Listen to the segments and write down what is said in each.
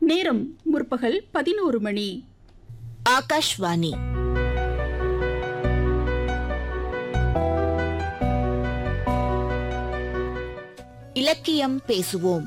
நேரம் முற்பகல் பதினோரு மணி ஆகாஷ்வாணி இலக்கியம் பேசுவோம்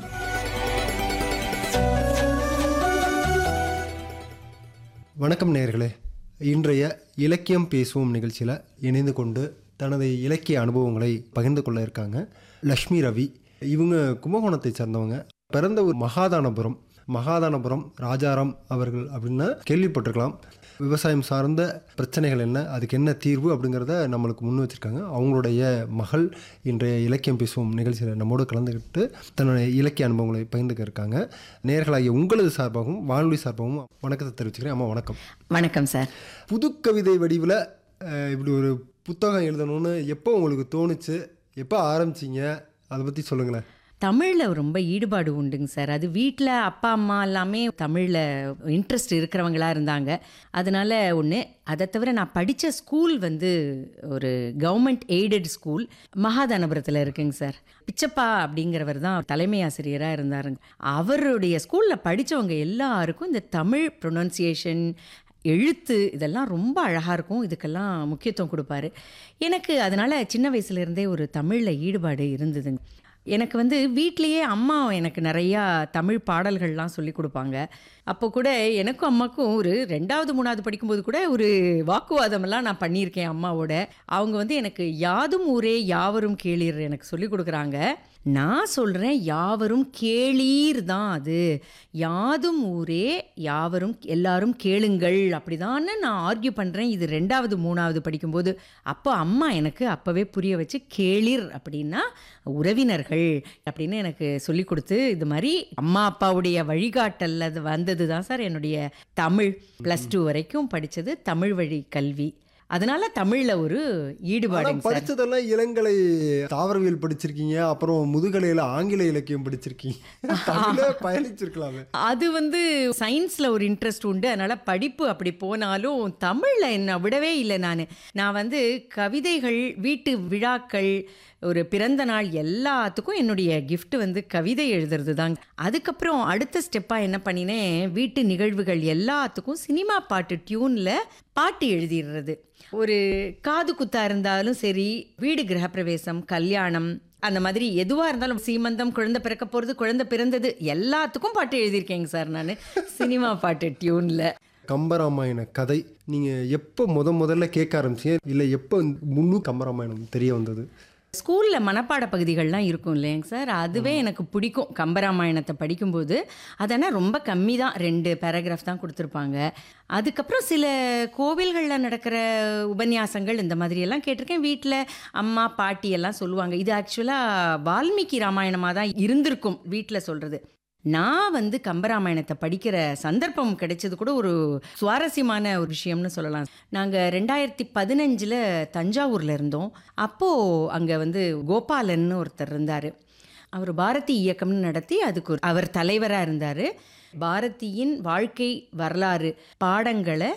வணக்கம் நேயர்களே இன்றைய இலக்கியம் பேசுவோம் நிகழ்ச்சியில் இணைந்து கொண்டு தனது இலக்கிய அனுபவங்களை பகிர்ந்து கொள்ள இருக்காங்க லக்ஷ்மி ரவி இவங்க கும்பகோணத்தை சேர்ந்தவங்க பிறந்த ஒரு மகாதானபுரம் மகாதானபுரம் ராஜாராம் அவர்கள் அப்படின்னு கேள்விப்பட்டிருக்கலாம் விவசாயம் சார்ந்த பிரச்சனைகள் என்ன அதுக்கு என்ன தீர்வு அப்படிங்கிறத நம்மளுக்கு முன் வச்சுருக்காங்க அவங்களுடைய மகள் இன்றைய இலக்கியம் பேசுவோம் நிகழ்ச்சியில் நம்மோடு கலந்துக்கிட்டு தன்னுடைய இலக்கிய அனுபவங்களை பகிர்ந்துக்க இருக்காங்க நேர்களாகிய உங்களது சார்பாகவும் வானொலி சார்பாகவும் வணக்கத்தை தெரிவிச்சுக்கிறேன் அம்மா வணக்கம் வணக்கம் சார் புது கவிதை வடிவில் இப்படி ஒரு புத்தகம் எழுதணும்னு எப்போ உங்களுக்கு தோணுச்சு எப்போ ஆரம்பிச்சீங்க அதை பற்றி சொல்லுங்களேன் தமிழில் ரொம்ப ஈடுபாடு உண்டுங்க சார் அது வீட்டில் அப்பா அம்மா எல்லாமே தமிழில் இன்ட்ரெஸ்ட் இருக்கிறவங்களா இருந்தாங்க அதனால ஒன்று அதை தவிர நான் படித்த ஸ்கூல் வந்து ஒரு கவர்மெண்ட் எய்டட் ஸ்கூல் மகாதானபுரத்தில் இருக்குங்க சார் பிச்சப்பா அப்படிங்கிறவர் தான் தலைமை ஆசிரியராக இருந்தாருங்க அவருடைய ஸ்கூலில் படித்தவங்க எல்லாருக்கும் இந்த தமிழ் ப்ரொனன்சியேஷன் எழுத்து இதெல்லாம் ரொம்ப அழகாக இருக்கும் இதுக்கெல்லாம் முக்கியத்துவம் கொடுப்பாரு எனக்கு அதனால் சின்ன வயசுலேருந்தே ஒரு தமிழில் ஈடுபாடு இருந்ததுங்க எனக்கு வந்து வீட்லேயே அம்மா எனக்கு நிறையா தமிழ் பாடல்கள்லாம் சொல்லி கொடுப்பாங்க அப்போ கூட எனக்கும் அம்மாக்கும் ஒரு ரெண்டாவது மூணாவது படிக்கும்போது கூட ஒரு வாக்குவாதமெல்லாம் நான் பண்ணியிருக்கேன் அம்மாவோட அவங்க வந்து எனக்கு யாதும் ஊரே யாவரும் கேளீர் எனக்கு சொல்லி கொடுக்குறாங்க நான் சொல்கிறேன் யாவரும் கேளீர் தான் அது யாதும் ஊரே யாவரும் எல்லாரும் கேளுங்கள் அப்படிதான்னு நான் ஆர்கியூ பண்ணுறேன் இது ரெண்டாவது மூணாவது படிக்கும்போது அப்போ அம்மா எனக்கு அப்போவே புரிய வச்சு கேளிர் அப்படின்னா உறவினர்கள் அப்படின்னு எனக்கு சொல்லி கொடுத்து இது மாதிரி அம்மா அப்பாவுடைய வழிகாட்டல்ல அது வந்தது தான் சார் என்னுடைய தமிழ் ப்ளஸ் டூ வரைக்கும் படித்தது தமிழ் வழி கல்வி அதனால தமிழில் ஒரு ஈடுபாடுங்க சார் படித்ததெல்லாம் இளங்கலை தாவரவியல் படிச்சிருக்கீங்க அப்புறம் முதுகலையில் ஆங்கில இலக்கியம் படிச்சிருக்கீங்க தமிழே பயணிச்சிருக்கலாமே அது வந்து சயின்ஸில் ஒரு இன்ட்ரெஸ்ட் உண்டு அதனால் படிப்பு அப்படி போனாலும் தமிழில் என்ன விடவே இல்லை நான் நான் வந்து கவிதைகள் வீட்டு விழாக்கள் ஒரு பிறந்த நாள் எல்லாத்துக்கும் என்னுடைய gift வந்து கவிதை எழுதுறது தாங்க அதுக்கப்புறம் அடுத்த ஸ்டெப்பாக என்ன பண்ணினேன் வீட்டு நிகழ்வுகள் எல்லாத்துக்கும் சினிமா பாட்டு டியூனில் பாட்டு எழுதிடுறது ஒரு காது குத்தா இருந்தாலும் சரி வீடு கிரகப்பிரவேசம் கல்யாணம் அந்த மாதிரி எதுவாக இருந்தாலும் சீமந்தம் குழந்தை பிறக்க போகிறது குழந்தை பிறந்தது எல்லாத்துக்கும் பாட்டு எழுதியிருக்கேங்க சார் நான் சினிமா பாட்டு டியூனில் கம்பராமாயண கதை நீங்கள் எப்போ முத முதல்ல கேட்க ஆரம்பிச்சீங்க இல்லை எப்போ முழு கம்பராமாயணம் தெரிய வந்தது ஸ்கூலில் மனப்பாட பகுதிகள்லாம் இருக்கும் இல்லைங்க சார் அதுவே எனக்கு பிடிக்கும் கம்பராமாயணத்தை படிக்கும்போது அதனால் ரொம்ப கம்மி தான் ரெண்டு பேராகிராஃப் தான் கொடுத்துருப்பாங்க அதுக்கப்புறம் சில கோவில்களில் நடக்கிற உபன்யாசங்கள் இந்த மாதிரியெல்லாம் கேட்டிருக்கேன் வீட்டில் அம்மா பாட்டி எல்லாம் சொல்லுவாங்க இது ஆக்சுவலாக வால்மீகி ராமாயணமாக தான் இருந்திருக்கும் வீட்டில் சொல்கிறது நான் வந்து கம்பராமாயணத்தை படிக்கிற சந்தர்ப்பம் கிடைச்சது கூட ஒரு சுவாரஸ்யமான ஒரு விஷயம்னு சொல்லலாம் நாங்கள் ரெண்டாயிரத்தி பதினஞ்சில் தஞ்சாவூரில் இருந்தோம் அப்போது அங்கே வந்து கோபாலன் ஒருத்தர் இருந்தார் அவர் பாரதி இயக்கம்னு நடத்தி அதுக்கு ஒரு- அவர் தலைவராக இருந்தார் பாரதியின் வாழ்க்கை வரலாறு பாடங்களை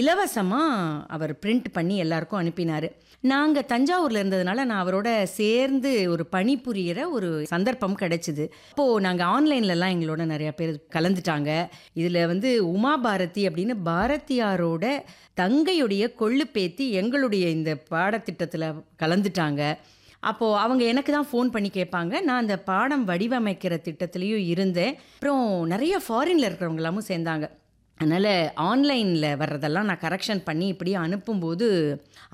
இலவசமாக அவர் பிரிண்ட் பண்ணி எல்லாருக்கும் அனுப்பினார் நாங்கள் தஞ்சாவூரில் இருந்ததுனால நான் அவரோட சேர்ந்து ஒரு பணிபுரியிற ஒரு சந்தர்ப்பம் கிடைச்சிது அப்போது நாங்கள் ஆன்லைன்லலாம் எங்களோட நிறையா பேர் கலந்துட்டாங்க இதில் வந்து உமா பாரதி அப்படின்னு பாரதியாரோட தங்கையுடைய கொள்ளு பேத்தி எங்களுடைய இந்த பாடத்திட்டத்தில் கலந்துட்டாங்க அப்போது அவங்க எனக்கு தான் ஃபோன் பண்ணி கேட்பாங்க நான் அந்த பாடம் வடிவமைக்கிற திட்டத்துலேயும் இருந்தேன் அப்புறம் நிறைய ஃபாரினில் இருக்கிறவங்க எல்லாமும் சேர்ந்தாங்க அதனால் ஆன்லைனில் வர்றதெல்லாம் நான் கரெக்ஷன் பண்ணி இப்படி அனுப்பும்போது